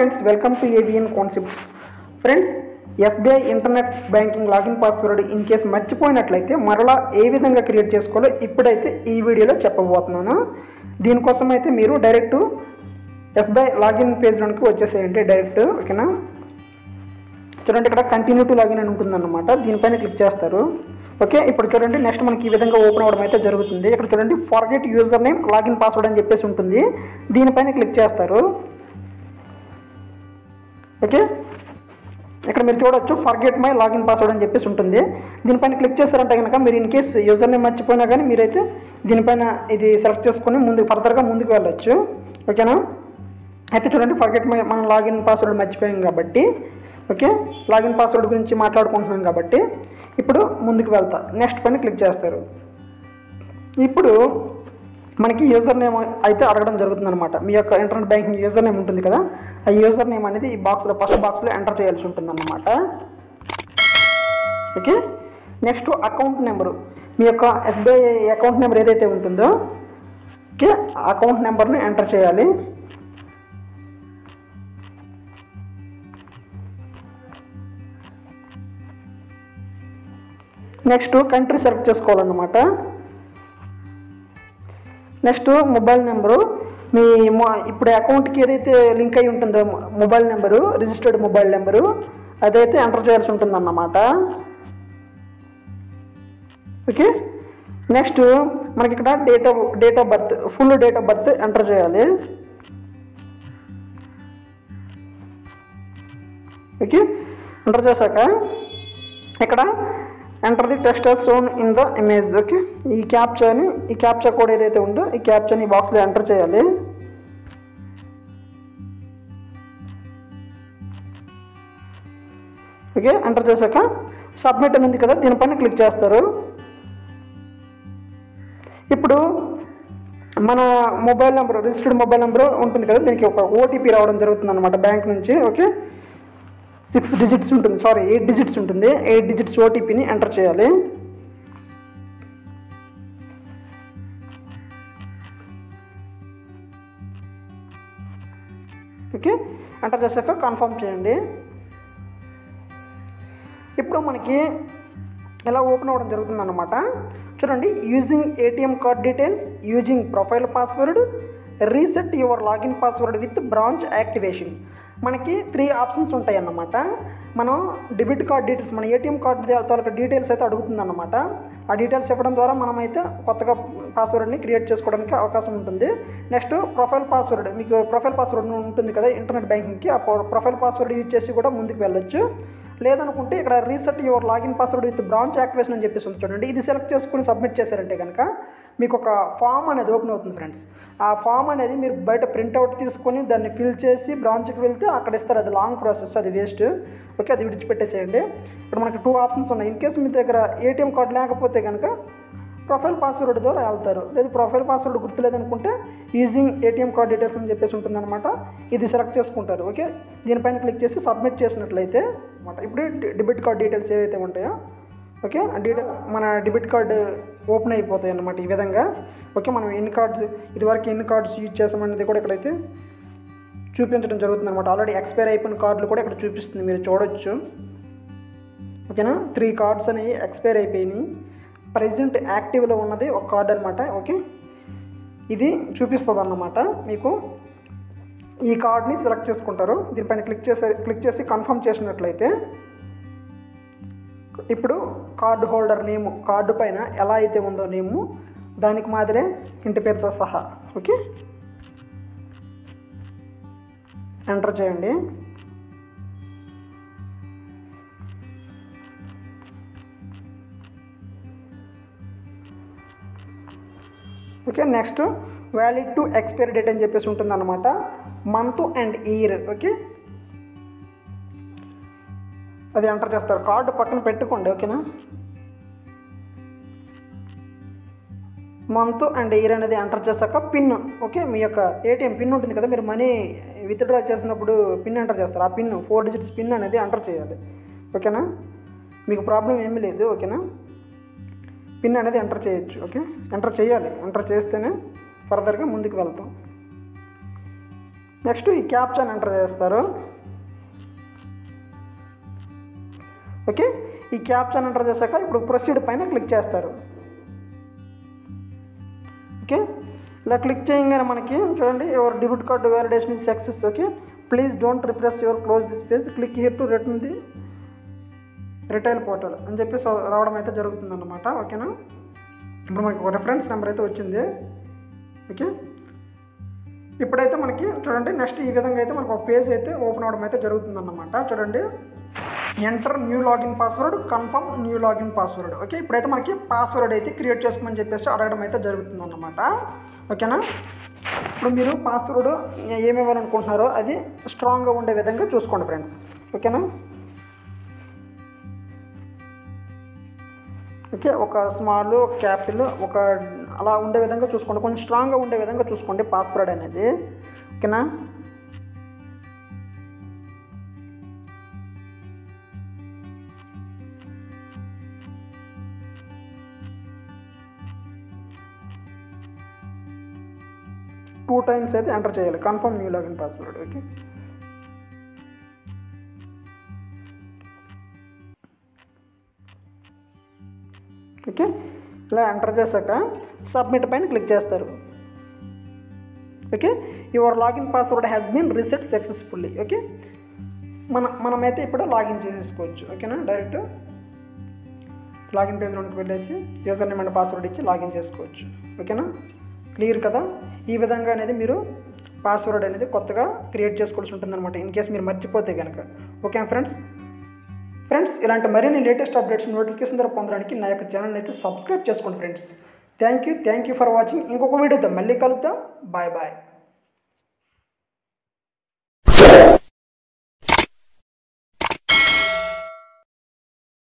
friends welcome to AVN concepts friends SBI internet banking login password in case మర్చిపోయినట్లయితే మరలా ఏ విధంగా create చేసుకోవాలో ఇప్పుడైతే ఈ వీడియోలో చెప్పబోతున్నాను దీనికోసం అయితే మీరు డైరెక్ట్ ఎస్బీఐ లాగిన్ పేజ్లోనికి వచ్చేసేయండి డైరెక్ట్ ఓకేనా చూడండి ఇక్కడ కంటిన్యూ టు లాగిన్ అని ఉంటుందన్నమాట దీనిపైన క్లిక్ చేస్తారు ఓకే ఇప్పుడు చూడండి నెక్స్ట్ మనకి ఈ విధంగా ఓపెన్ అవ్వడం అయితే జరుగుతుంది ఇక్కడ చూడండి forget user name login password అని చెప్పేసి ఉంటుంది దీనిపైన క్లిక్ చేస్తారు ఓకే ఇక్కడ మీరు చూడొచ్చు ఫర్గెట్ మై లాగిన్ పాస్వర్డ్ అని చెప్పేసి ఉంటుంది దీనిపైన క్లిక్ చేస్తారంటే కనుక మీరు ఇన్ కేస్ యూజర్ నేమ్ మర్చిపోయినా కానీ మీరైతే దీనిపైన ఇది సెలెక్ట్ చేసుకొని ముందు ఫర్దర్గా ముందుకు వెళ్ళొచ్చు ఓకేనా అయితే చూడండి ఫర్గెట్ మై మనం లాగిన్ పాస్వర్డ్ మర్చిపోయాం కాబట్టి ఓకే లాగిన్ పాస్వర్డ్ గురించి మాట్లాడుకుంటున్నాం కాబట్టి ఇప్పుడు ముందుకు వెళ్తా నెక్స్ట్ పైన క్లిక్ చేస్తారు ఇప్పుడు మనకి యూజర్ నేమ్ అయితే అడగడం జరుగుతుంది అనమాట మీ యొక్క ఇంటర్నెట్ బ్యాంకింగ్ యూజర్ నేమ్ ఉంటుంది కదా ఆ యూజర్ నేమ్ అనేది ఈ బాక్స్లో ఫస్ట్ బాక్స్లో ఎంటర్ చేయాల్సి ఉంటుంది అనమాట ఓకే నెక్స్ట్ అకౌంట్ నెంబరు మీ యొక్క ఎస్బీఐ అకౌంట్ నెంబర్ ఏదైతే ఉంటుందో ఓకే అకౌంట్ నెంబర్ని ఎంటర్ చేయాలి నెక్స్ట్ కంట్రీ సెలెక్ట్ చేసుకోవాలన్నమాట నెక్స్ట్ మొబైల్ నెంబరు మీ మొ- ఇప్పుడు అకౌంట్కి ఏదైతే లింక్ అయి ఉంటుందో mobile number registered mobile number అదైతే ఎంటర్ చేయాల్సి ఉంటుందన్నమాట ఓకే నెక్స్ట్ మనకి ఇక్కడ date of date of birth full date of birth enter చేయాలి ఓకే ఎంటర్ చేశాక ఇక్కడ enter the text shown in the image okay ఈ క్యాప్చాని ఈ క్యాప్చా కోడ్ ఏదైతే ఉందో ఈ క్యాప్చాని ఈ బాక్స్లో ఎంటర్ చేయాలి ఓకే ఎంటర్ చేశాక సబ్మిట్ అని ఉంది కదా దీనిపైన క్లిక్ చేస్తారు ఇప్పుడు మన mobile number registered mobile number ఉంటుంది కదా దీనికి ఒక ఓటీపీ రావడం జరుగుతుంది అనమాట బ్యాంక్ నుంచి ఓకే సిక్స్ డిజిట్స్ ఉంటుంది సారీ ఎయిట్ డిజిట్స్ ఉంటుంది ఎయిట్ డిజిట్స్ ఓటీపీని ఎంటర్ చేయాలి ఓకే ఎంటర్ చేశాక కన్ఫర్మ్ చేయండి ఇప్పుడు మనకి ఎలా ఓపెన్ అవ్వడం జరుగుతుంది అనమాట చూడండి using ATM card details using profile password reset your login password with branch activation మనకి త్రీ ఆప్షన్స్ ఉంటాయి అన్నమాట మనం డెబిట్ కార్డ్ డీటెయిల్స్ మన ఏటీఎం కార్డ్ తాలూకా డీటెయిల్స్ అయితే అడుగుతుంది అన్నమాట ఆ డీటెయిల్స్ ఇవ్వడం ద్వారా మనమైతే కొత్తగా పాస్వర్డ్ని క్రియేట్ చేసుకోవడానికి అవకాశం ఉంటుంది నెక్స్ట్ ప్రొఫైల్ పాస్వర్డ్ మీకు ప్రొఫైల్ పాస్వర్డ్ ఉంటుంది కదా ఇంటర్నెట్ బ్యాంకింగ్కి ఆ ప్రొఫైల్ పాస్వర్డ్ యూజ్ చేసి కూడా ముందుకు వెళ్ళొచ్చు లేదనుకుంటే ఇక్కడ reset your login password with branch activation అని చెప్పేసి ఉంది చూడండి ఇది సెలెక్ట్ చేసుకుని సబ్మిట్ చేశారంటే కనుక మీకు ఒక ఫామ్ అనేది ఓపెన్ అవుతుంది ఫ్రెండ్స్ ఆ ఫామ్ అనేది మీరు బయట ప్రింట్అవుట్ తీసుకొని దాన్ని ఫిల్ చేసి బ్రాంచ్కి వెళ్తే అక్కడ ఇస్తారు అది లాంగ్ ప్రాసెస్ అది వేస్ట్ ఓకే అది విడిచిపెట్టేసేయండి ఇప్పుడు మనకి టూ ఆప్షన్స్ ఉన్నాయి ఇన్ కేస్ మీ దగ్గర ఏటీఎం కార్డు లేకపోతే కనుక ప్రొఫైల్ పాస్వర్డ్ ద్వారా వెళ్తారు లేదు ప్రొఫైల్ పాస్వర్డ్ గుర్తులేదనుకుంటే యూజింగ్ ఏటీఎం కార్డ్ డీటెయిల్స్ అని చెప్పేసి ఉంటుందన్నమాట ఇది సెలెక్ట్ చేసుకుంటారు ఓకే దీనిపైన క్లిక్ చేసి సబ్మిట్ చేసినట్లయితే అనమాట ఇప్పుడు డెబిట్ కార్డ్ డీటెయిల్స్ ఏవైతే ఉంటాయో ఓకే ఆ డీటెయిల్ మన డెబిట్ కార్డు ఓపెన్ అయిపోతాయి అన్నమాట ఈ విధంగా ఓకే మనం ఎన్ని కార్డ్స్ ఇదివరకు ఎన్ని కార్డ్స్ యూజ్ చేసామనేది కూడా ఇక్కడైతే చూపించడం జరుగుతుంది అనమాట ఆల్రెడీ ఎక్స్పైర్ అయిపోయిన కార్డులు కూడా ఇక్కడ చూపిస్తుంది మీరు చూడొచ్చు ఓకేనా త్రీ కార్డ్స్ అనేవి ఎక్స్పైర్ అయిపోయినాయి ప్రజెంట్ యాక్టివ్లో ఉన్నది ఒక కార్డ్ అనమాట ఓకే ఇది చూపిస్తుంది అన్నమాట మీకు ఈ కార్డ్ని సెలెక్ట్ చేసుకుంటారు దీనిపైన క్లిక్ చేసే క్లిక్ చేసి కన్ఫర్మ్ చేసినట్లయితే ఇప్పుడు కార్డు హోల్డర్ నేము కార్డు పైన ఎలా అయితే ఉందో నేము దానికి మాదిరే ఇంటి పేరుతో సహా ఓకే ఎంటర్ చేయండి okay next valid to expiry date అని చెప్పేసి ఉంటుంది అనమాట మంత్ అండ్ ఇయర్ ఓకే అది ఎంటర్ చేస్తారు కార్డు పక్కన పెట్టుకోండి ఓకేనా మంత్ అండ్ ఇయర్ అనేది ఎంటర్ చేశాక పిన్ ఓకే మీ యొక్క ఏటీఎం పిన్ ఉంటుంది కదా మీరు మనీ విత్డ్రా చేసినప్పుడు పిన్ ఎంటర్ చేస్తారు ఆ పిన్ ఫోర్ డిజిట్స్ పిన్ అనేది ఎంటర్ చేయాలి ఓకేనా మీకు ప్రాబ్లం ఏమీ లేదు ఓకేనా పిన్ అనేది ఎంటర్ చేయొచ్చు ఓకే ఎంటర్ చేయాలి ఎంటర్ చేస్తేనే ఫర్దర్గా ముందుకు వెళ్తాం నెక్స్ట్ ఈ క్యాప్షన్ ఎంటర్ చేస్తారు ఓకే ఈ క్యాప్షన్ ఎంటర్ చేశాక ఇప్పుడు ప్రొసీడ్ పైన క్లిక్ చేస్తారు ఓకే ఇలా క్లిక్ చేయగానే మనకి చూడండి your debit card validation is success okay please don't refresh your close this page click here to return the retail portal అని చెప్పేసి రావడం అయితే జరుగుతుంది అన్నమాట ఓకేనా ఇప్పుడు మనకి ఒక రెఫరెన్స్ నెంబర్ అయితే వచ్చింది ఓకే ఇప్పుడైతే మనకి చూడండి నెక్స్ట్ ఈ విధంగా అయితే మనకు ఒక పేజ్ అయితే ఓపెన్ అవడం అయితే జరుగుతుంది అన్నమాట చూడండి enter new login password confirm new login password okay ఇప్పుడైతే మనకి పాస్వర్డ్ అయితే క్రియేట్ చేసుకోమని చెప్పేసి అడగడం అయితే జరుగుతుంది అన్నమాట ఓకేనా ఇప్పుడు మీరు పాస్వర్డ్ ఏమి ఇవ్వాలనుకుంటున్నారో అది స్ట్రాంగ్గా ఉండే విధంగా చూసుకోండి ఫ్రెండ్స్ ఓకేనా ఓకే ఒక స్మాల్ ఒక క్యాపిల్ ఒక అలా ఉండే విధంగా చూసుకోండి కొంచెం స్ట్రాంగ్గా ఉండే విధంగా చూసుకోండి పాస్వర్డ్ అనేది ఓకేనా టూ టైమ్స్ అయితే ఎంటర్ చేయాలి confirm new login password okay okay ఇలా ఎంటర్ చేశాక సబ్మిట్ పైన క్లిక్ చేస్తారు okay your login password has been reset successfully okay మన మనమైతే ఇప్పుడు లాగిన్ చేసేసుకోవచ్చు ఓకేనా డైరెక్ట్ లాగిన్ పేజ్లోకి వెళ్ళేసి యూజర్ నేమ్ అండ్ పాస్వర్డ్ ఇచ్చి లాగిన్ చేసుకోవచ్చు ఓకేనా క్లియర్ కదా ఈ విధంగా అనేది మీరు పాస్వర్డ్ అనేది కొత్తగా క్రియేట్ చేసుకోవాల్సి ఉంటుందన్నమాట ఇన్ కేస్ మీరు మర్చిపోతే కనుక ఓకే ఫ్రెండ్స్ ఫ్రెండ్స్ ఇలాంటి మరిన్ని లేటెస్ట్ అప్డేట్స్ నోటిఫికేషన్ ద్వారా పొందడానికి నా యొక్క ఛానల్ అయితే సబ్స్క్రైబ్ చేసుకోండి friends thank you thank you for watching ఇంకొక వీడియోతో మళ్ళీ కలుద్దాం బాయ్ బాయ్